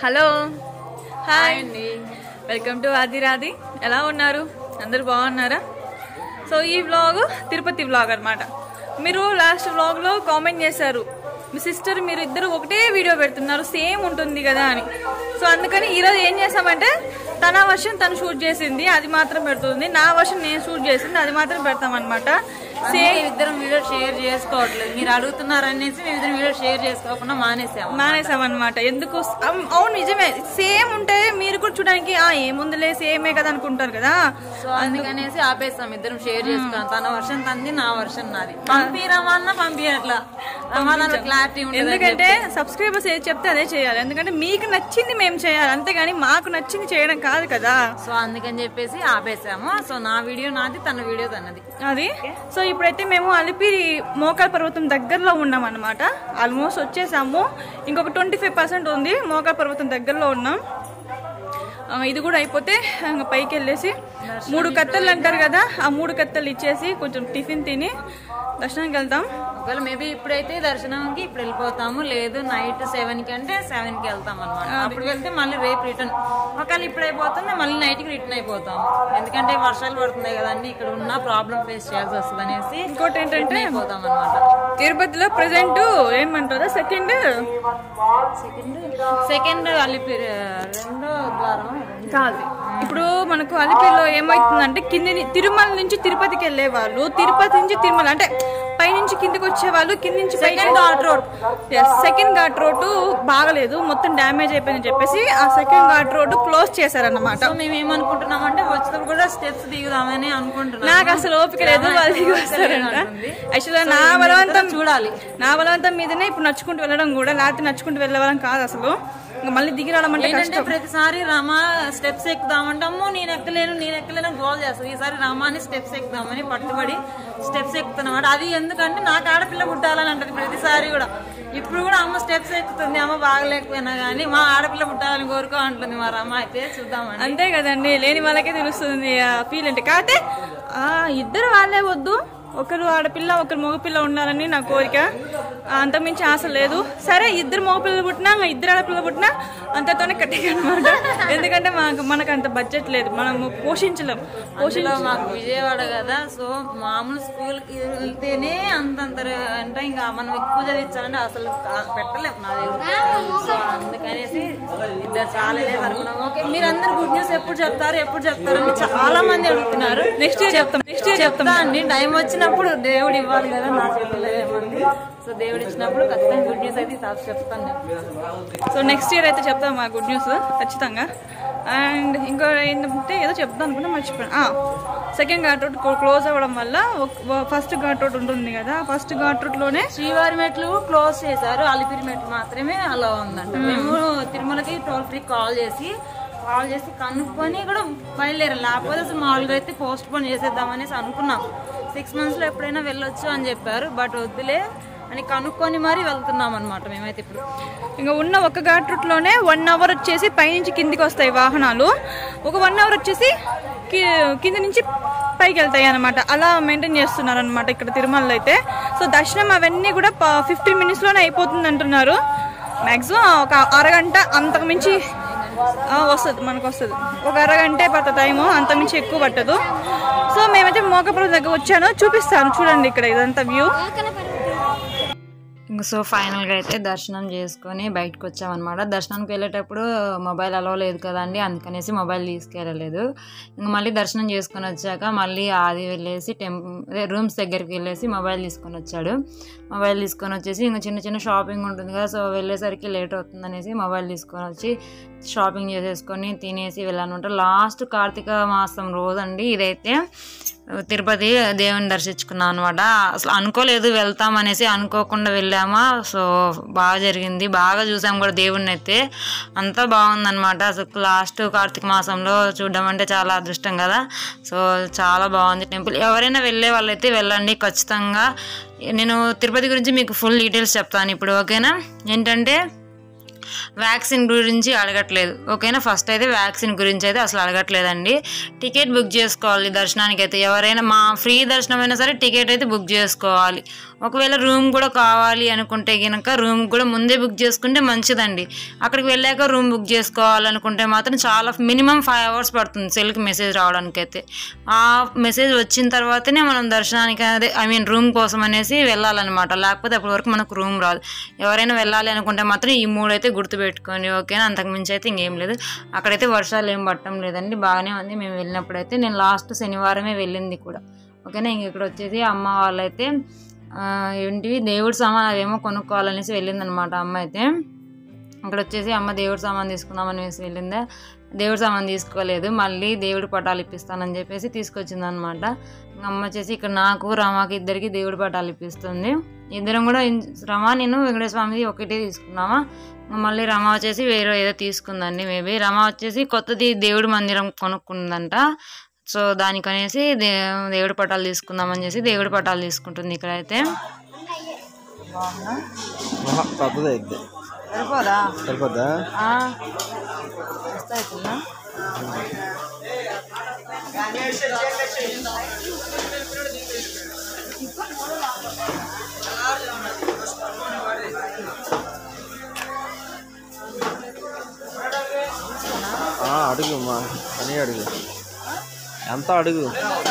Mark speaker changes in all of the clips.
Speaker 1: Hello hi అండి welcome to ఆది రాది ఎలా ఉన్నారు అందరు బాగున్నారా సో ఈ వ్లాగ్ తిరుపతి వ్లాగ్ అన్నమాట మీరు లాస్ట్ వ్లాగ్లో కామెంట్ చేశారు మీ సిస్టర్ మీరు ఇద్దరు ఒకటే వీడియో పెడుతున్నారు సేమ్ ఉంటుంది కదా అని సో అందుకని ఈరోజు ఏం చేసామంటే తన వర్షన్ తను షూట్ చేసింది అది మాత్రం పెడుతుంది నా వర్షన్ నేను షూట్ చేసింది అది మాత్రం పెడతాం అనమాట
Speaker 2: సేమ్ ఇద్దరం వీడియో షేర్ చేసుకోవట్లేదు మీరు అడుగుతున్నారు అనేసి మేము ఇద్దరం వీడియో షేర్ చేసుకోకుండా మానేసాము
Speaker 1: మానేసామన్నమాట ఎందుకు అం- అవును నిజమే సేమ్ ఉంటే మీరు కూడా చూడడానికి ఆ ఏముందిలే సేమే కదా అనుకుంటారు కదా
Speaker 2: సో అందుకనేసి ఆపేస్తాం ఇద్దరం షేర్ చేసుకున్నాం తన వర్షన్ తంది నా వర్షన్ నాది పంపి రమాన్న పంపి అట్లా రమాన్న క్లారిటీ ఉంటుంది
Speaker 1: ఎందుకంటే సబ్స్క్రైబర్స్ ఏది చెప్తే అదే చేయాలి ఎందుకంటే మీకు నచ్చింది మేము చేయాలి అంతేగాని మాకు నచ్చింది చేయడం కాదు కదా
Speaker 2: సో అందుకని చెప్పేసి ఆపేసాము సో నా వీడియో నాది తన వీడియో తనది
Speaker 1: అది సో ఇప్పుడైతే మేము అలిపిరి మోకాల పర్వతం దగ్గరలో ఉన్నాం అనమాట ఆల్మోస్ట్ వచ్చేసాము ఇంకొక ట్వంటీ ఫైవ్ పర్సెంట్ ఉంది మోకాల పర్వతం దగ్గరలో ఉన్నాం ఆ, ఇది కూడా అయిపోతే ఇంకా పైకి వెళ్ళేసి మూడు కత్తలు అంటారు కదా ఆ మూడు కత్తలు ఇచ్చేసి కొంచెం టిఫిన్ తిని దర్శనానికి వెళ్తాం
Speaker 2: ఒకవేళ మేబీ ఇప్పుడైతే దర్శనంకి ఇప్పుడు వెళ్ళిపోతాము లేదు నైట్ సెవెన్ కి అంటే సెవెన్ కి వెళ్తాం అనమాట అప్పుడు వెళ్తే మళ్ళీ రేపు రిటర్న్ ఒకవేళ ఇప్పుడు అయిపోతుంది మళ్ళీ నైట్ కి రిటర్న్ అయిపోతాము ఎందుకంటే వర్షాలు పడుతున్నాయి కదండి ఇక్కడ ఉన్న ప్రాబ్లం ఫేస్ చేయాల్సి వస్తుంది అనేసి
Speaker 1: ఇంకోటి ఏంటంటే
Speaker 2: అయిపోతాం అనమాట
Speaker 1: తిరుపతిలో ప్రజెంట్ ఏమంటారా సెకండ్
Speaker 2: సెకండ్ అలిపిరి రెండో ద్వారం
Speaker 1: కాదు ఇప్పుడు మనకు అలిపిరిలో ఏమవుతుందంటే కింది ని- తిరుమల నుంచి తిరుపతికి వెళ్ళే వాళ్ళు తిరుపతి నుంచి తిరుమల అంటే పైనుంచి కిందికి వచ్చే వాళ్ళు కింది నుంచి second ghat road second ghat road బాగలేదు మొత్తం డ్యామేజ్ అయిపోయిందని చెప్పేసి ఆ సెకండ్ ఘాట్ రోడ్డు క్లోజ్ చేశారన్నమాట
Speaker 2: సో మేము ఏమనుకుంటున్నాం అంటే వచ్చేటప్పుడు కూడా స్టెప్స్ దిగుదామని అనుకుంటున్నాం
Speaker 1: నాకు అసలు ఓపిక లేదు వాళ్ళు దిగి వస్తారంట యాక్చువల్గా నా బలవంతం
Speaker 2: చూడాలి
Speaker 1: నా బలవంతం మీదనే ఇప్పుడు నడుచుకుంటూ వెళ్ళడం కూడా లేకపోతే నడుచుకుంటూ వెళ్ళే వాళ్ళం కాదు అసలు ఇంకా మళ్ళీ దిగి రావడం అంటే
Speaker 2: ఏంటంటే ప్రతిసారి రామా స్టెప్స్ ఎక్కుదామంటే అమ్మో నేను ఎక్కలేను నేను ఎక్కలేను గోల్ చేస్తాను ఈసారి రామాని స్టెప్స్ ఎక్కుదామని పట్టుబడి స్టెప్స్ ఎక్కుతున్నమాట అది ఎందుకంటే నాకు ఆడపిల్ల పుట్టాలని అంటది ప్రతిసారి కూడా ఇప్పుడు కూడా అమ్మ స్టెప్స్ ఎక్కుతుంది అమ్మ బాగలేకపోయినా కానీ మా ఆడపిల్ల పుట్టాలని కోరుకో అంటుంది మా రమ్మ అయితే చూద్దామని
Speaker 1: అంతే కదండి లేని వాళ్ళకే తెలుస్తుంది ఆ ఫీల్ అంటే కాకపోతే ఆ ఇద్దరు వాళ్ళే వద్దు ఒకరు ఆడపిల్ల ఒకరు మగపిల్ల ఉండాలని నా కోరిక ఆ, అంతకుమించి ఆశ లేదు సరే ఇద్దరు మగపిల్లలు పుట్టినా ఇంకా ఇద్దరు ఆడపిల్లలు పుట్టినా అంతతోనే కట్టిగా అనమాట ఎందుకంటే మాకు మనకు అంత బడ్జెట్ లేదు మనము పోషించలేం పోషించ
Speaker 2: అందులో మాకు విజయవాడ కదా సో మామూలు స్కూల్ కి వెళ్తేనే అంతంత అంటే ఇంకా మనం ఎక్కువ చదివించాలంటే అసలు కా- పెట్టలేము నా దగ్గర సో అందుకనేసి ఇద్దరు చాలా అనుకున్నాం ఓకే మీరందరూ గుడ్ న్యూస్ ఎప్పుడు చెప్తారు ఎప్పుడు చెప్తారు అని చాలా మంది అడుగుతున్నారు
Speaker 1: నెక్స్ట్ ఇయర్ చెప్తాం నెక్స్ట్ ఇయర్ చెప్తాం
Speaker 2: చెప్తా అండి టైం వచ్చినప్పుడు దేవుడు ఇవ్వాలి కదా నా చేతిలో ఏముంది సో దేవుడు ఇచ్చినప్పుడు ఖచ్చితంగా గుడ్ న్యూస్ అయితే తాపు చెప్తాను నేను.
Speaker 1: సో నెక్స్ట్ ఇయర్ అయితే చెప్తాం ఆ గుడ్ న్యూస్ ఖచ్చితంగా అండ్ ఇంకో ఏంటంటే ఏదో చెప్తాం అనుకున్నా మర్చిపోయాను సెకండ్ ఘాట్ రోడ్ క్లోజ్ అవ్వడం వల్ల ఫస్ట్ ఘాట్ రోడ్ ఉంటుంది కదా ఫస్ట్ ఘాట్ రోడ్లోనే
Speaker 2: శ్రీవారి మెట్లు క్లోజ్ చేశారు అలిపిరి మెట్లు మాత్రమే అలా ఉందంట మేము తిరుమలకి టోల్ ఫ్రీ కాల్ చేసి కాల్ చేసి కనుక్కొని కూడా బయలుదేరాం లేకపోతే అసలు మామూలుగా అయితే పోస్ట్ పోన్ చేసేద్దాం అనేసి అనుకున్నాం సిక్స్ మంత్స్ లో ఎప్పుడైనా వెళ్ళొచ్చు అని చెప్పారు బట్ వద్దులే అని కనుక్కొని మరీ వెళ్తున్నాం అనమాట మేమైతే ఇప్పుడు
Speaker 1: ఇంకా ఉన్న ఒక ఘాట్ రూట్లోనే వన్ అవర్ వచ్చేసి పైనుంచి కిందికి వస్తాయి వాహనాలు ఒక వన్ అవర్ వచ్చేసి కి- కింద నుంచి పైకి వెళ్తాయి అనమాట అలా మెయింటైన్ చేస్తున్నారు అనమాట ఇక్కడ తిరుమలలో అయితే సో దర్శనం అవన్నీ కూడా ఫిఫ్టీన్ మినిట్స్లోనే అయిపోతుంది అంటున్నారు మ్యాక్సిమం ఒక అరగంట అంతకు మించి ఆ, వస్తుంది మనకు వస్తుంది ఒక అరగంటే పట్ట టైము అంతమించి ఎక్కువ పట్టదు సో మేమైతే మోకపురం దగ్గర వచ్చాను చూపిస్తాను చూడండి ఇక్కడ ఇదంతా వ్యూ
Speaker 2: ఇంకా సో ఫైనల్గా అయితే దర్శనం చేసుకొని బయటకు వచ్చామన్నమాట దర్శనానికి వెళ్ళేటప్పుడు మొబైల్ అలవ లేదు కదండి అందుకనేసి మొబైల్ తీసుకెళ్ళలేదు ఇంకా మళ్ళీ దర్శనం చేసుకొని వచ్చాక మళ్ళీ ఆది వెళ్ళేసి టెంప్ అదే రూమ్స్ దగ్గరికి వెళ్ళేసి మొబైల్ తీసుకొని వచ్చాడు మొబైల్ తీసుకొని వచ్చేసి ఇంకా చిన్న చిన్న షాపింగ్ ఉంటుంది కదా సో వెళ్ళేసరికి లేట్ అవుతుంది అనేసి మొబైల్ తీసుకొని వచ్చి షాపింగ్ చేసేసుకొని తినేసి వెళ్ళానమాట లాస్ట్ కార్తీక మాసం రోజండి ఇదైతే తిరుపతి దేవుని దర్శించుకున్నాం అనమాట అసలు అనుకోలేదు వెళ్తాం అనేసి అనుకోకుండా వెళ్ళామా సో బాగా జరిగింది బాగా చూసాం కూడా దేవుడిని అయితే అంతా బాగుందన్నమాట అసలు లాస్ట్ కార్తీక మాసంలో చూడడం అంటే చాలా అదృష్టం కదా సో చాలా బాగుంది టెంపుల్ ఎవరైనా వెళ్ళే వాళ్ళైతే వెళ్ళండి ఖచ్చితంగా నేను తిరుపతి గురించి మీకు ఫుల్ డీటెయిల్స్ చెప్తాను ఇప్పుడు ఓకేనా ఏంటంటే వ్యాక్సిన్ గురించి అడగట్లేదు ఓకేనా ఫస్ట్ అయితే వ్యాక్సిన్ గురించి అయితే అసలు అడగట్లేదండి టికెట్ బుక్ చేసుకోవాలి దర్శనానికి అయితే ఎవరైనా మా ఫ్రీ దర్శనం అయినా సరే టికెట్ అయితే బుక్ చేసుకోవాలి ఒకవేళ రూమ్ కూడా కావాలి అనుకుంటే కనుక రూమ్ కూడా ముందే బుక్ చేసుకుంటే మంచిదండి అక్కడికి వెళ్ళాక రూమ్ బుక్ చేసుకోవాలనుకుంటే మాత్రం చాలా మినిమం ఫైవ్ అవర్స్ పడుతుంది సెల్కి మెసేజ్ రావడానికి అయితే ఆ మెసేజ్ వచ్చిన తర్వాతనే మనం దర్శనానికి అదే ఐ మీన్ రూమ్ కోసం అనేసి వెళ్ళాలన్నమాట లేకపోతే అప్పటి వరకు మనకు రూమ్ రాదు ఎవరైనా వెళ్ళాలి అనుకుంటే మాత్రం ఈ మూడు అయితే గుర్తుపెట్టుకోండి ఓకేనా అంతకుమించి అయితే ఇంకేం లేదు అక్కడైతే వర్షాలు ఏం పట్టడం లేదండి బాగానే ఉంది మేము వెళ్ళినప్పుడైతే నేను లాస్ట్ శనివారమే వెళ్ళింది కూడా ఓకేనా ఇంక ఇక్కడ వచ్చేసి అమ్మ వాళ్ళైతే ఆ, ఏంటివి దేవుడి సామాన్ అవేమో కొనుక్కోవాలనేసి వెళ్ళిందనమాట అమ్మ అయితే ఇక్కడ వచ్చేసి అమ్మ దేవుడి సామాన్ తీసుకుందామని వేసి వెళ్ళిందా దేవుడి సామాన్ తీసుకోలేదు మళ్ళీ దేవుడి పటాలు ఇప్పిస్తానని చెప్పేసి తీసుకొచ్చింది అనమాట అమ్మ వచ్చేసి ఇక్కడ నాకు రమాకి ఇద్దరికి దేవుడి పటాలు ఇప్పిస్తుంది ఇద్దరం కూడా ఇన్- రమ నేను వెంకటేశ్వర స్వామిది ఒకటే తీసుకున్నామా ఇంకా మళ్ళీ రమ వచ్చేసి వేరే ఏదో తీసుకుందండి మేబీ రమ వచ్చేసి కొత్తది దేవుడి మందిరం కొనుక్కుందంట సో దానికనేసి దే దేవుడి పటాలు తీసుకుందామని చేసి దేవుడి పటాలు తీసుకుంటుంది ఇక్కడైతే బాగుందా
Speaker 3: ఆహా, పెద్దదే అయితే
Speaker 2: సరిపోదా
Speaker 3: సరిపోద్దా
Speaker 2: అవుతుందా
Speaker 3: ఆ, అడుగు మా అని అడుగు ఎంత అడుగు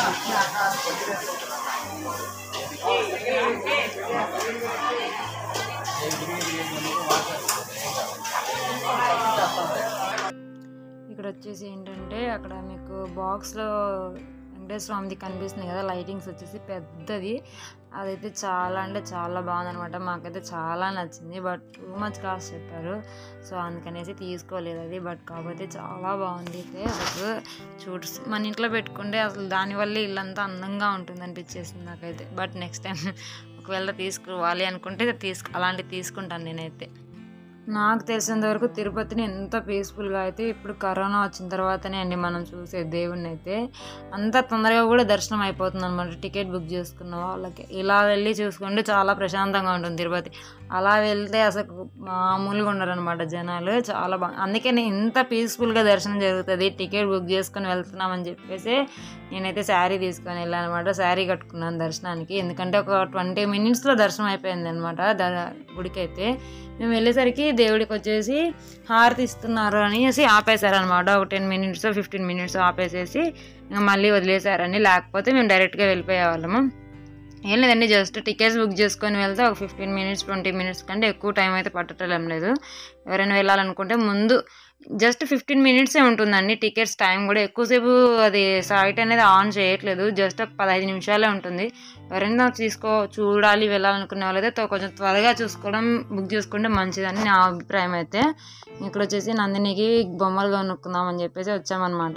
Speaker 2: ఇక్కడ వచ్చేసి ఏంటంటే అక్కడ మీకు బాక్స్లో వెంకటేశ్వర స్వామిది కనిపిస్తుంది కదా లైటింగ్స్ వచ్చేసి పెద్దది అదైతే చాలా అంటే చాలా బాగుందనమాట మాకైతే చాలా నచ్చింది బట్ టూ మచ్ కాస్ట్ చెప్పారు సో అందుకనేసి తీసుకోలేదు అది బట్ కాకపోతే చాలా బాగుంది అయితే అసలు చూడు మన ఇంట్లో పెట్టుకుంటే అసలు దానివల్లే ఇల్లంతా అందంగా ఉంటుంది అనిపించేసింది నాకైతే బట్ నెక్స్ట్ టైం ఒకవేళ తీసుకోవాలి అనుకుంటే తీసుకు అలాంటివి తీసుకుంటాను నేనైతే నాకు తెలిసినంత వరకు తిరుపతిని ఎంత పీస్ఫుల్గా అయితే ఇప్పుడు కరోనా వచ్చిన తర్వాతనే అండి మనం చూసే దేవుణ్ణి అయితే అంత తొందరగా కూడా దర్శనం అయిపోతుంది అనమాట టికెట్ బుక్ చేసుకున్న వాళ్ళకి ఇలా వెళ్ళి చూసుకుంటే చాలా ప్రశాంతంగా ఉంటుంది తిరుపతి అలా వెళ్తే అసలు మామూలుగా ఉండరు అనమాట జనాలు చాలా బాగా అందుకని ఇంత పీస్ఫుల్గా దర్శనం జరుగుతుంది టికెట్ బుక్ చేసుకొని వెళ్తున్నామని చెప్పేసి నేనైతే శారీ తీసుకొని వెళ్ళాను అనమాట శారీ కట్టుకున్నాను దర్శనానికి ఎందుకంటే ఒక ట్వంటీ మినిట్స్లో దర్శనం అయిపోయింది అనమాట గుడికి అయితే మేము వెళ్ళేసరికి దేవుడికి వచ్చేసి హారతి ఇస్తున్నారు అనేసి ఆపేశారనమాట ఒక టెన్ మినిట్స్ ఫిఫ్టీన్ మినిట్స్ ఆపేసేసి ఇంకా మళ్ళీ వదిలేశారని లేకపోతే మేము డైరెక్ట్గా వెళ్ళిపోయేవాళ్ళము ఏం లేదండి జస్ట్ టికెట్స్ బుక్ చేసుకొని వెళ్తే ఒక ఫిఫ్టీన్ మినిట్స్ ట్వంటీ మినిట్స్ కంటే ఎక్కువ టైం అయితే పట్టడం లేదు ఎవరైనా వెళ్ళాలనుకుంటే ముందు జస్ట్ ఫిఫ్టీన్ మినిట్సే ఉంటుందండి టికెట్స్ టైం కూడా ఎక్కువసేపు అది సైట్ అనేది ఆన్ చేయట్లేదు జస్ట్ ఒక పదహైదు నిమిషాలే ఉంటుంది ఎవరైనా తీసుకో చూడాలి వెళ్ళాలనుకునే వాళ్ళైతే తో- కొంచెం త్వరగా చూసుకోవడం బుక్ చేసుకుంటే మంచిదని నా అభిప్రాయం అయితే ఇక్కడ వచ్చేసి నందినికి బొమ్మలు కొనుక్కుందామని చెప్పేసి వచ్చామన్నమాట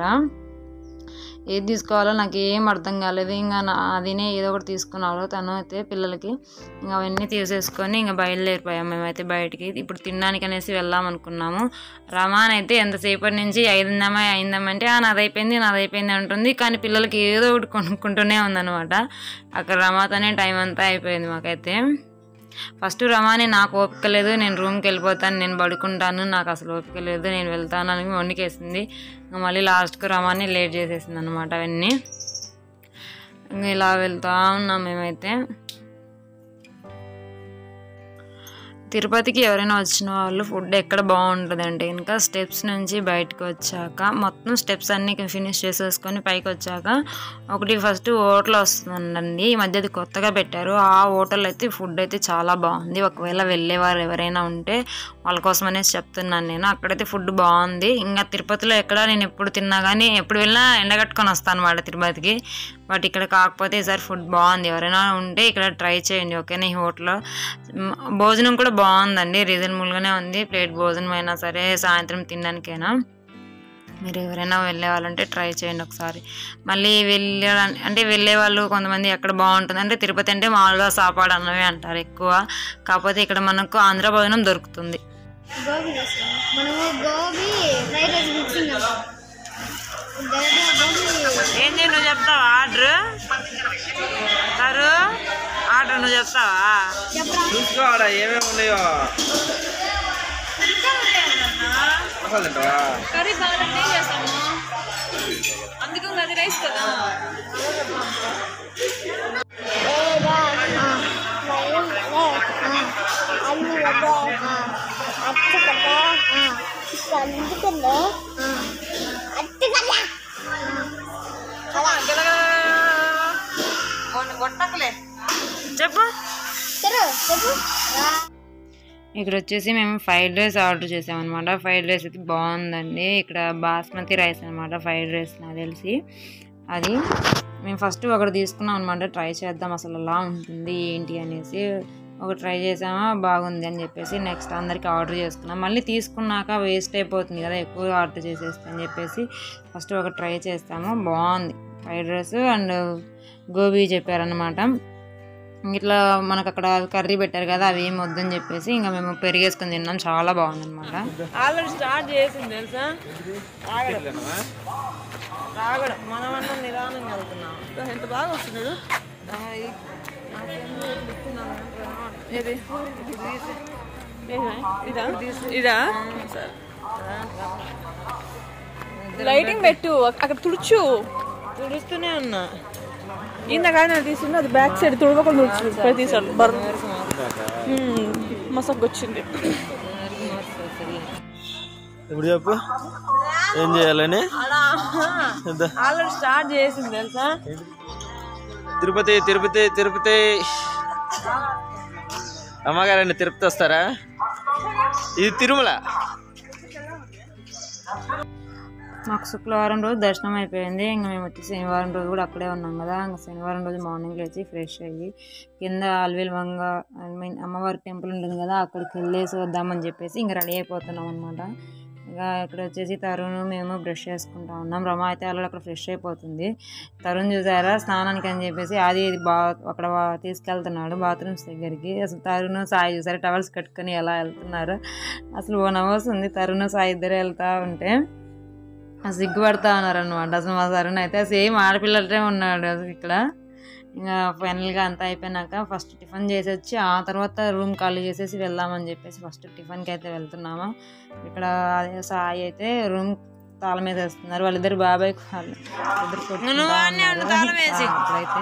Speaker 2: ఏది తీసుకోవాలో నాకు ఏం అర్థం కాలేదు ఇంకా నా అదినే ఏదో ఒకటి తీసుకున్నాడు తను అయితే పిల్లలకి ఇంకా అవన్నీ తీసేసుకొని ఇంకా బయలుదేరిపోయాం మేమైతే బయటికి ఇప్పుడు తినడానికి అనేసి వెళ్దాం అనుకున్నాము రమాన్ అయితే ఎంతసేపటి నుంచి అయిందామా అయిందామంటే "ఆ, నాది అయిపోయింది నాది అయిపోయింది అంటుంది కానీ పిల్లలకి ఏదో ఒకటి కొనుక్కుంటూనే ఉందన్నమాట అక్కడ రమాతోనే టైం అంతా అయిపోయింది మాకైతే ఫస్ట్ రమాని నాకు ఓపిక లేదు నేను రూమ్కి వెళ్ళిపోతాను నేను పడుకుంటాను నాకు అసలు ఓపిక లేదు నేను వెళ్తాను అని వండికేసింది ఇంకా మళ్ళీ లాస్ట్కి రమాని లేట్ చేసేసింది అనమాట అవన్నీ ఇంకా ఇలా వెళ్తా ఉన్నాం మేమైతే తిరుపతికి ఎవరైనా వచ్చిన వాళ్ళు ఫుడ్ ఎక్కడ బాగుంటుంది అంటే ఇంకా స్టెప్స్ నుంచి బయటకు వచ్చాక మొత్తం స్టెప్స్ అన్నీ ఫినిష్ చేసేసుకొని పైకి వచ్చాక ఒకటి ఫస్ట్ హోటల్ వస్తుందండి ఈ మధ్య అది కొత్తగా పెట్టారు ఆ హోటల్ అయితే ఫుడ్ అయితే చాలా బాగుంది ఒకవేళ వెళ్ళేవారు ఎవరైనా ఉంటే వాళ్ళ కోసం అనేసి చెప్తున్నాను నేను అక్కడైతే ఫుడ్ బాగుంది ఇంకా తిరుపతిలో ఎక్కడ నేను ఎప్పుడు తిన్నా కానీ ఎప్పుడు వెళ్ళినా ఎండగట్టుకొని వస్తాను అనమాట తిరుపతికి బట్ ఇక్కడ కాకపోతే ఈసారి ఫుడ్ బాగుంది ఎవరైనా ఉంటే ఇక్కడ ట్రై చేయండి ఓకేనా ఈ హోటల్లో మ్, భోజనం కూడా బాగుందండి రీజనబుల్గానే ఉంది ప్లేట్ భోజనం అయినా సరే సాయంత్రం తినడానికైనా మీరు ఎవరైనా వెళ్ళే వాళ్ళంటే ట్రై చేయండి ఒకసారి మళ్ళీ వెళ్ళే అంటే వెళ్ళే వాళ్ళు కొంతమంది ఎక్కడ బాగుంటుంది అంటే తిరుపతి అంటే మామూలుగా సాపాడు అన్నవే అంటారు ఎక్కువ కాకపోతే ఇక్కడ మనకు ఆంధ్ర భోజనం దొరుకుతుంది
Speaker 4: గోబీ చేస్తాం మనము gobi fried rice mixing gobi
Speaker 2: ఏంటి నువ్వు చెప్తావా ఆర్డర్ సారు ఆర్డర్ నువ్వు చెప్తావా
Speaker 4: చెప్పరా
Speaker 3: చూసుకో ఆడ ఏమేమి ఉన్నాయో మసాలా తింటావా
Speaker 1: కర్రీ బాగా ఏం చేస్తాము అందుకు అది రైస్ కదా
Speaker 4: ఏదా ఫ్రైడ్ అందుకుందా అట్టుకల్లా
Speaker 2: చెప్పు
Speaker 4: సరే చెప్పు
Speaker 2: ఇక్కడ వచ్చేసి మేము ఫ్రైడ్ రైస్ ఆర్డర్ చేసామన్నమాట ఫ్రైడ్ రైస్ అయితే బాగుందండి ఇక్కడ బాస్మతి రైస్ అనమాట ఫ్రైడ్ రైస్ నాకు తెలిసి అది మేము ఫస్ట్ ఒకటి తీసుకున్నాం అనమాట ట్రై చేద్దాం అసలు ఎలా ఉంటుంది ఏంటి అనేసి ఒక ట్రై చేసామా బాగుంది అని చెప్పేసి నెక్స్ట్ అందరికి ఆర్డర్ చేసుకున్నాం మళ్ళీ తీసుకున్నాక వేస్ట్ అయిపోతుంది కదా ఎక్కువ ఆర్డర్ చేసేస్తే అని చెప్పేసి ఫస్ట్ ఒక ట్రై చేస్తాము బాగుంది ఫ్రైడ్ రైస్ అండ్ గోబీ చెప్పారనమాట ఇట్లా మనకు అక్కడ కర్రీ పెట్టారు కదా అవి ఏం వద్దని చెప్పేసి ఇంకా మేము పెరిగేసుకొని తిన్నాం చాలా బాగుందన్నమాట
Speaker 5: ఆల్రెడీ స్టార్ట్ చేసింది తెలుసా తాగడం తాగడం మనమన్నా నిదానంగా వెళ్తున్నాం
Speaker 1: ఎంత బాగా వస్తున్నాడు ఏది ఏది? ఇదా ఇదా సరే లైటింగ్ పెట్టు అక్కడ తుడుచు
Speaker 5: తుడుస్తూనే ఉన్నా
Speaker 1: ఇందాక ఆయన తీసుకుని అది బ్యాక్ సైడ్ తుడవకుండా తుడుచు ప్రతిసారి బర్ మసక్ వచ్చింది
Speaker 3: ఇప్పుడు చెప్పు ఏం చేయాలని ఇద్దా.
Speaker 5: ఆల్రెడీ స్టార్ట్ చేసింది తెలుసా
Speaker 3: తిరుపతి తిరుపతి తిరుపతి అమ్మగారండి తిరుపతి వస్తారా ఇది తిరుమల
Speaker 2: మాకు శుక్రవారం రోజు దర్శనం అయిపోయింది ఇంకా మేము వచ్చి శనివారం రోజు కూడా అక్కడే ఉన్నాం కదా ఇంకా శనివారం రోజు మార్నింగ్ లేచి ఫ్రెష్ అయ్యి కింద అల్వేల్ వంగ ఐ మీన్ అమ్మవారి టెంపుల్ ఉంటుంది కదా అక్కడికి వెళ్ళేసి వద్దామని చెప్పేసి ఇంకా రెడీ అయిపోతున్నాం అనమాట ఇంకా ఇక్కడ వచ్చేసి తరుణ్ మేము బ్రష్ చేసుకుంటా ఉన్నాం రమ అయితే అలా అక్కడ ఫ్రెష్ అయిపోతుంది తరుణ్ చూసారా స్నానానికి అని చెప్పేసి అది ఇది బా అక్కడ వా- తీసుకెళ్తున్నాడు బాత్రూమ్స్ దగ్గరికి అసలు తరుణ్ సాయి చూసారా టవల్స్ కట్టుకొని ఎలా వెళ్తున్నారు అసలు వన్ అవర్స్ ఉంది తరుణ్ సాయి ఇద్దరు వెళ్తా ఉంటే అసలు సిగ్గుపడతా ఉన్నారు అనమాట అసలు మా సరుణ్ అయితే సేమ్ ఆడపిల్లలే ఉన్నాడు అసలు ఇక్కడ ఇంకా ఫైనల్గా అంతా అయిపోయినాక ఫస్ట్ టిఫిన్ చేసి వచ్చి ఆ తర్వాత రూమ్ ఖాళీ చేసేసి వెళ్దామని చెప్పేసి ఫస్ట్ టిఫిన్కి అయితే వెళ్తున్నాము ఇక్కడ అదే సాయి అయితే రూమ్ తాళం మీద వేస్తున్నారు వాళ్ళిద్దరు బాబాయ్ వాళ్ళు ఇద్దరు కొట్టుకుంటా ఉన్నారు. ఆ, ఇప్పుడైతే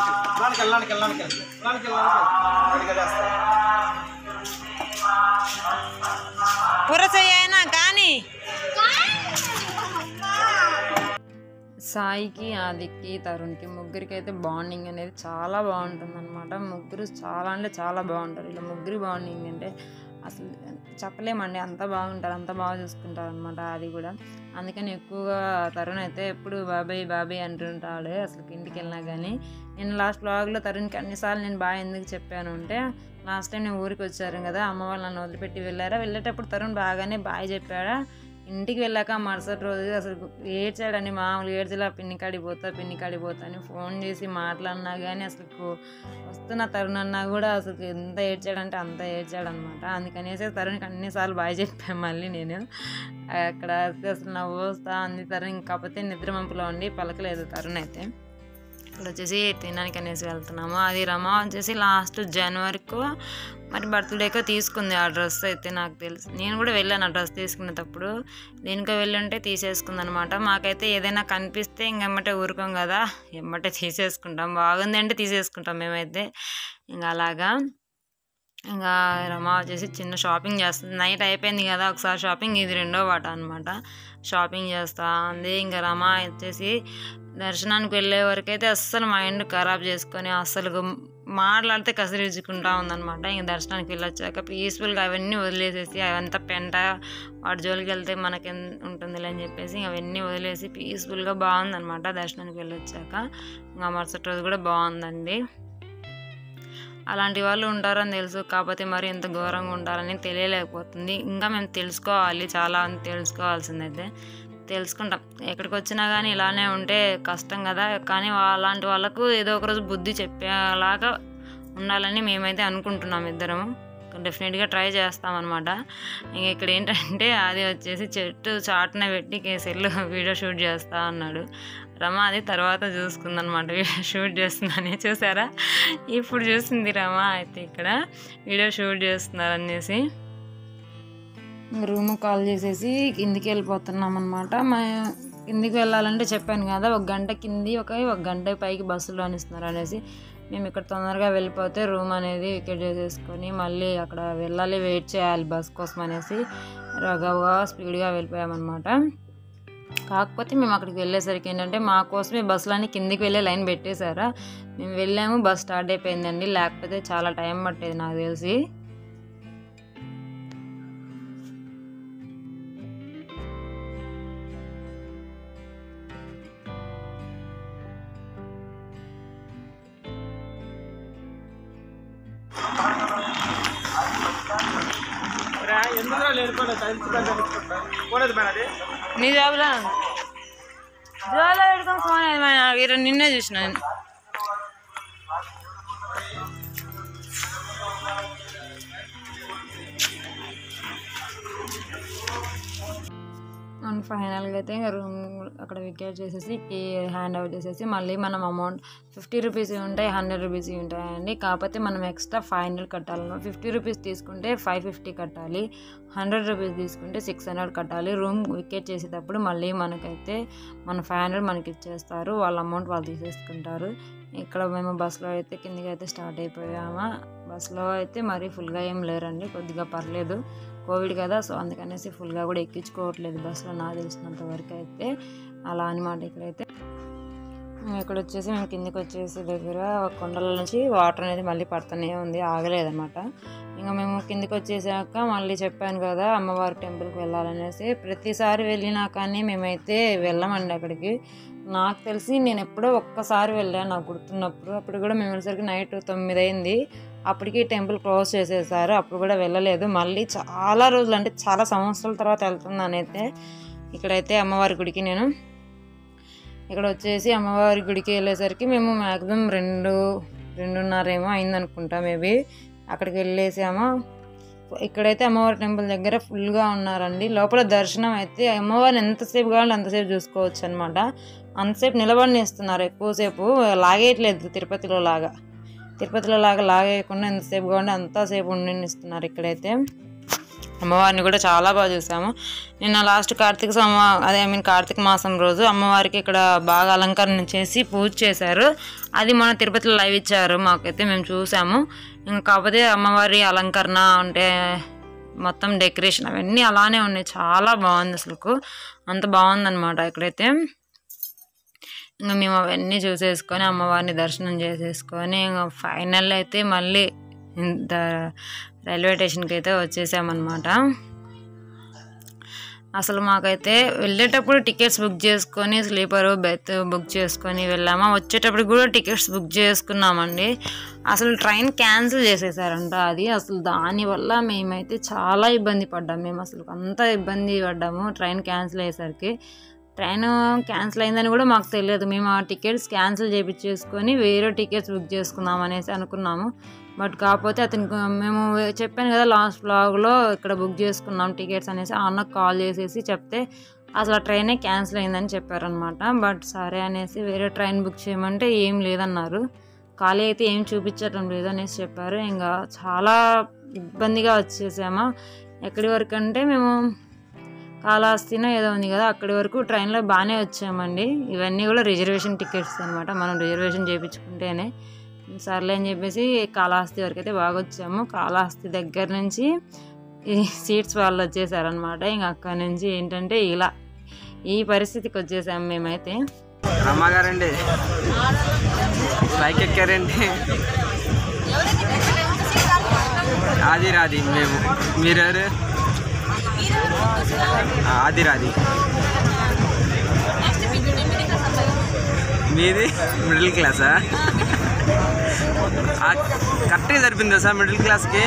Speaker 5: పురసయ్యనా కానీ
Speaker 2: సాయికి ఆదికి తరుణ్కి ముగ్గురికి అయితే బాండింగ్ అనేది చాలా బాగుంటుంది అనమాట ముగ్గురు చాలా అంటే చాలా బాగుంటారు ఇలా ముగ్గురు బాండింగ్ అంటే అసలు చెప్పలేమండి అంత బాగుంటారు అంత బాగా చూసుకుంటారు అనమాట అది కూడా అందుకని ఎక్కువగా తరుణ్ అయితే ఎప్పుడు బాబాయ్ బాబాయ్ అంటుంటాడు అసలు ఇంటికి వెళ్ళినా కానీ నేను లాస్ట్ బ్లాగ్లో తరుణ్కి అన్నిసార్లు నేను బాగా ఎందుకు చెప్పాను అంటే లాస్ట్ టైం నేను ఊరికి వచ్చారు కదా అమ్మ వాళ్ళు నన్ను వదిలిపెట్టి వెళ్ళారా వెళ్ళేటప్పుడు తరుణ్ బాగానే బాయ్ చెప్పాడా ఇంటికి వెళ్ళాక మరుసటి రోజు అసలు ఏడ్చాడని మామూలు ఏడ్చలా పిన్ని కాడికి పోతా పిన్ని కాడికి పోతా అని ఫోన్ చేసి మాట్లాడినా కానీ అసలు వస్తున్న తరుణ్ అన్నా కూడా అసలు ఎంత ఏడ్చాడంటే అంత ఏడ్చాడనమాట అందుకనేసి తరుణ్కి అన్నిసార్లు బాగా చెప్పాను మళ్ళీ నేను అక్కడ వస్తే అసలు నవ్వు వస్తా అంది తరుణ్ కాకపోతే నిద్ర మంపులో ఉండి పలకలేదు తరుణ్ అయితే ఇక్కడ వచ్చేసి తినడానికి అనేసి వెళ్తున్నాము అది రమ వచ్చేసి లాస్ట్ జనవరికు మరి బర్త్డేకో తీసుకుంది ఆ డ్రెస్ అయితే నాకు తెలుసు నేను కూడా వెళ్ళాను ఆ డ్రెస్ తీసుకునేటప్పుడు దేనికో వెళ్ళుంటే తీసేసుకుంది అనమాట మాకైతే ఏదైనా కనిపిస్తే ఇంకెమ్మటే ఊరుకోం కదా ఎమ్మటే తీసేసుకుంటాం బాగుంది అంటే తీసేసుకుంటాం మేమైతే ఇంకా అలాగా ఇంకా రమ వచ్చేసి చిన్న షాపింగ్ చేస్తుంది నైట్ అయిపోయింది కదా ఒకసారి షాపింగ్ ఇది రెండో వాట అనమాట షాపింగ్ చేస్తా ఉంది ఇంకా రమ వచ్చేసి దర్శనానికి వెళ్ళే వరకు అయితే అస్సలు మైండ్ ఖరాబ్ చేసుకొని అస్సలు గు- మాట్లాడితే కసిరించుకుంటా ఉందన్నమాట ఇంక దర్శనానికి వెళ్ళొచ్చాక పీస్ఫుల్గా అవన్నీ వదిలేసేసి అవంతా పెంట వాటి జోలికి వెళ్తే మనకి ఉంటుందిలే అని చెప్పేసి ఇంక అవన్నీ వదిలేసి పీస్ఫుల్గా బాగుందన్నమాట దర్శనానికి వెళ్ళొచ్చాక ఇంకా మరుసటి రోజు కూడా బాగుందండి అలాంటి వాళ్ళు ఉంటారని తెలుసు కాకపోతే మరి ఎంత ఘోరంగా ఉంటారని తెలియలేకపోతుంది ఇంకా మేము తెలుసుకోవాలి చాలా అని తెలుసుకోవాల్సిందైతే తెలుసుకుంటాం ఎక్కడికి వచ్చినా కానీ ఇలానే ఉంటే కష్టం కదా కానీ వా- అలాంటి వాళ్ళకు ఏదో ఒక రోజు బుద్ధి చెప్పేలాగా ఉండాలని మేమైతే అనుకుంటున్నాం ఇద్దరము డెఫినెట్గా ట్రై చేస్తామన్నమాట ఇంక ఇక్కడ ఏంటంటే అది వచ్చేసి చెట్టు చాటున పెట్టి సెల్ వీడియో షూట్ చేస్తా అన్నాడు రమ అది తర్వాత చూసుకుందనమాట వీడియో షూట్ చేస్తుందని చూసారా ఇప్పుడు చూసింది రమ అయితే ఇక్కడ వీడియో షూట్ చేస్తున్నారు అనేసి రూమ్ కాల్ చేసేసి కిందికి వెళ్ళిపోతున్నాం అనమాట మా కిందికి వెళ్ళాలంటే చెప్పాను కదా ఒక గంట కింది ఒక ఒక గంట పైకి బస్సులో అనిస్తున్నారు అనేసి మేము ఇక్కడ తొందరగా వెళ్ళిపోతే రూమ్ అనేది వికెట్ చేసేసుకొని మళ్ళీ అక్కడ వెళ్ళాలి వెయిట్ చేయాలి బస్ కోసం అనేసి రగవగా స్పీడ్గా వెళ్ళిపోయామన్నమాట కాకపోతే మేము అక్కడికి వెళ్ళేసరికి ఏంటంటే మా కోసమే బస్సులన్నీ కిందికి వెళ్ళే లైన్ పెట్టేశారా మేము వెళ్ళాము బస్ స్టార్ట్ అయిపోయిందండి లేకపోతే చాలా టైం పట్టేది నాకు తెలిసి
Speaker 5: నీ జాబులా జాబులో పెట్టుకొని ఫోన్ ఈరోజు నిన్నే చూసిన నేను
Speaker 2: అండ్ ఫైనల్గా అయితే రూమ్ అక్కడ వికెట్ చేసేసి కీ హ్యాండ్ అవుట్ చేసేసి మళ్ళీ మనం అమౌంట్ ఫిఫ్టీ రూపీస్ ఉంటాయి హండ్రెడ్ రూపీస్ ఉంటాయండి కాకపోతే మనం ఎక్స్ట్రా ఫైవ్ హండ్రెడ్ కట్టాలన్నమాట ఫిఫ్టీ రూపీస్ తీసుకుంటే ఫైవ్ ఫిఫ్టీ కట్టాలి హండ్రెడ్ రూపీస్ తీసుకుంటే సిక్స్ హండ్రెడ్ కట్టాలి రూమ్ వికెట్ చేసేటప్పుడు మళ్ళీ మనకైతే మన ఫైవ్ హండ్రెడ్ మనకి ఇచ్చేస్తారు వాళ్ళ అమౌంట్ వాళ్ళు తీసేసుకుంటారు ఇక్కడ మేము బస్సులో అయితే కిందికి అయితే స్టార్ట్ అయిపోయామా బస్సులో అయితే మరీ ఫుల్గా ఏం లేరండి కొద్దిగా పర్లేదు కోవిడ్ కదా సో అందుకనేసి ఫుల్గా కూడా ఎక్కించుకోవట్లేదు బస్సులో నాకు తెలిసినంత వరకు అయితే అలా అనమాట ఇక్కడైతే ఇక్కడ వచ్చేసి మేము కిందికి వచ్చేసి దగ్గర కొండల నుంచి వాటర్ అనేది మళ్ళీ పడుతూనే ఉంది ఆగలేదన్నమాట ఇంకా మేము కిందికి వచ్చేసాక మళ్ళీ చెప్పాను కదా అమ్మవారి టెంపుల్కి వెళ్ళాలనేసి ప్రతిసారి వెళ్ళినా కానీ మేమైతే వెళ్ళమండి అక్కడికి నాకు తెలిసి నేను ఎప్పుడో ఒక్కసారి వెళ్ళాను నాకు గుర్తున్నప్పుడు అప్పుడు కూడా మేము వెళ్ళేసరికి నైట్ తొమ్మిది అయింది అప్పటికి టెంపుల్ క్లోజ్ చేసేసారు అప్పుడు కూడా వెళ్ళలేదు మళ్ళీ చాలా రోజులు అంటే చాలా సంవత్సరాల తర్వాత వెళ్తున్నాను అయితే ఇక్కడైతే అమ్మవారి గుడికి నేను ఇక్కడ వచ్చేసి అమ్మవారి గుడికి వెళ్ళేసరికి మేము మ్యాక్సిమం రెండు రెండున్నర ఏమో అయిందనుకుంటా మేబీ అక్కడికి వెళ్ళేసాము ఇక్కడైతే అమ్మవారి టెంపుల్ దగ్గర ఫుల్గా ఉన్నారండి లోపల దర్శనం అయితే అమ్మవారిని ఎంతసేపు కావాలంటే అంతసేపు చూసుకోవచ్చు అనమాట అంతసేపు నిలబడి ఇస్తున్నారు ఎక్కువసేపు లాగేయట్లేదు తిరుపతిలో లాగా తిరుపతిలో లాగా లాగేయకుండా ఎంతసేపు కావాలంటే అంతసేపు ఉండి ఇస్తున్నారు ఇక్కడైతే అమ్మవారిని కూడా చాలా బాగా చూసాము నిన్న లాస్ట్ కార్తీక సోమ అదే ఐ మీన్ కార్తీక మాసం రోజు అమ్మవారికి ఇక్కడ బాగా అలంకరణ చేసి పూజ చేశారు అది మన తిరుపతిలో లైవ్ ఇచ్చారు మాకైతే మేము చూసాము ఇంకా కాకపోతే అమ్మవారి అలంకరణ అంటే మొత్తం డెకరేషన్ అవన్నీ అలానే ఉన్నాయి చాలా బాగుంది అసలుకు అంత బాగుందన్నమాట ఇక్కడైతే ఇంకా మేము అవన్నీ చూసేసుకొని అమ్మవారిని దర్శనం చేసేసుకొని ఇంకా ఫైనల్ అయితే మళ్ళీ ఇంత రైల్వే స్టేషన్కి అయితే వచ్చేసామన్నమాట అసలు మాకైతే వెళ్ళేటప్పుడు టికెట్స్ బుక్ చేసుకొని స్లీపర్ బెత్ బుక్ చేసుకొని వెళ్ళామా వచ్చేటప్పుడు కూడా టికెట్స్ బుక్ చేసుకున్నామండి అసలు ట్రైన్ క్యాన్సిల్ చేసేసారంట అది అసలు దానివల్ల మేమైతే చాలా ఇబ్బంది పడ్డాం మేము అసలు అంత ఇబ్బంది పడ్డాము ట్రైన్ క్యాన్సిల్ అయ్యేసరికి ట్రైన్ క్యాన్సిల్ అయిందని కూడా మాకు తెలియదు మేము ఆ టికెట్స్ క్యాన్సిల్ చేయించేసుకొని వేరే టికెట్స్ బుక్ చేసుకుందాం అనేసి అనుకున్నాము బట్ కాకపోతే అతనికి మేము చెప్పాను కదా లాస్ట్ బ్లాగ్లో ఇక్కడ బుక్ చేసుకున్నాం టికెట్స్ అనేసి ఆ అన్నకు కాల్ చేసేసి చెప్తే అసలు ఆ ట్రైనే క్యాన్సిల్ అయిందని చెప్పారనమాట బట్ సరే అనేసి వేరే ట్రైన్ బుక్ చేయమంటే ఏం లేదన్నారు ఖాళీ అయితే ఏం చూపించటం లేదు అనేసి చెప్పారు ఇంకా చాలా ఇబ్బందిగా వచ్చేసామా ఎక్కడి వరకు అంటే మేము కాళహస్తినో ఏదో ఉంది కదా అక్కడి వరకు ట్రైన్లో బాగానే వచ్చామండి ఇవన్నీ కూడా రిజర్వేషన్ టికెట్స్ అనమాట మనం రిజర్వేషన్ చేయించుకుంటేనే సర్లే అని చెప్పేసి కాళహస్తి వరకు అయితే బాగా వచ్చాము కాళహస్తి దగ్గర నుంచి ఈ సీట్స్ వాళ్ళు వచ్చేసారనమాట ఇంక అక్కడ నుంచి ఏంటంటే ఇలా ఈ పరిస్థితికి వచ్చేసాము మేమైతే
Speaker 3: అమ్మగారండి పైకి ఎక్కారండి ఆది రాది మేము మీరెవరు ఆ, ఆది రాది మీది మిడిల్ క్లాసా ఆ, కరెక్ట్గా సరిపోయిందా సార్ మిడిల్ క్లాస్కి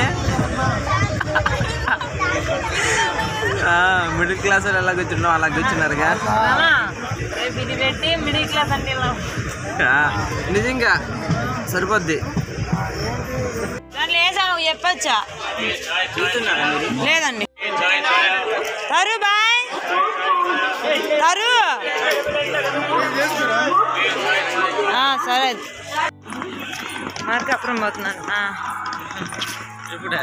Speaker 3: ఆ, మిడిల్ క్లాస్ వాళ్ళు ఎలా కూర్చున్నాం అలా కూర్చున్నారుగా
Speaker 5: రేపు ఇది పెట్టి మిడిల్ క్లాస్ అంటే ఇలా.
Speaker 3: ఆ, నిజంగా సరిపోద్ది
Speaker 5: దాంట్లో వేసా నువ్వు చెప్పొచ్చా
Speaker 3: చూస్తున్నారా మీరు
Speaker 5: లేదండి తరు బాయ్ తరు ఆ, సరే మార్కాపురం పోతున్నాను ఆ.
Speaker 3: ఇప్పుడే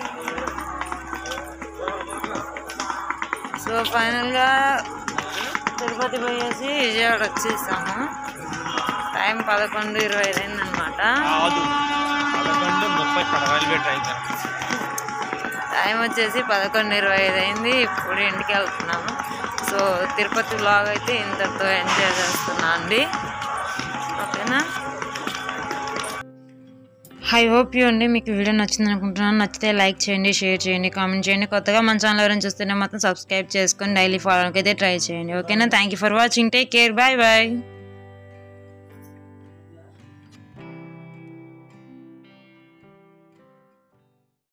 Speaker 5: సో ఫైనల్గా తిరుపతి పోయేసి విజయవాడ వచ్చేసాము టైం పదకొండు ఇరవై ఐదు అయిందనమాట
Speaker 6: కాదు పదకొండు ముప్పై రైల్వే ట్రైన్
Speaker 5: టైం వచ్చేసి పదకొండు ఇరవై ఐదు అయింది ఇప్పుడు ఇంటికి వెళ్తున్నాము సో తిరుపతి బ్లాగ్ అయితే ఇంతతో ఎంజాయ్ చేస్తున్నా అండి ఓకేనా ఐ హోప్ యూ అండి మీకు వీడియో నచ్చింది అనుకుంటున్నాను నచ్చితే లైక్ చేయండి షేర్ చేయండి కామెంట్ చేయండి కొత్తగా మన ఛానల్ ఎవరైనా చూస్తేనే మాత్రం సబ్స్క్రైబ్ చేసుకొని డైలీ ఫాలోకి అయితే ట్రై చేయండి ఓకేనా thank you for watching take care bye bye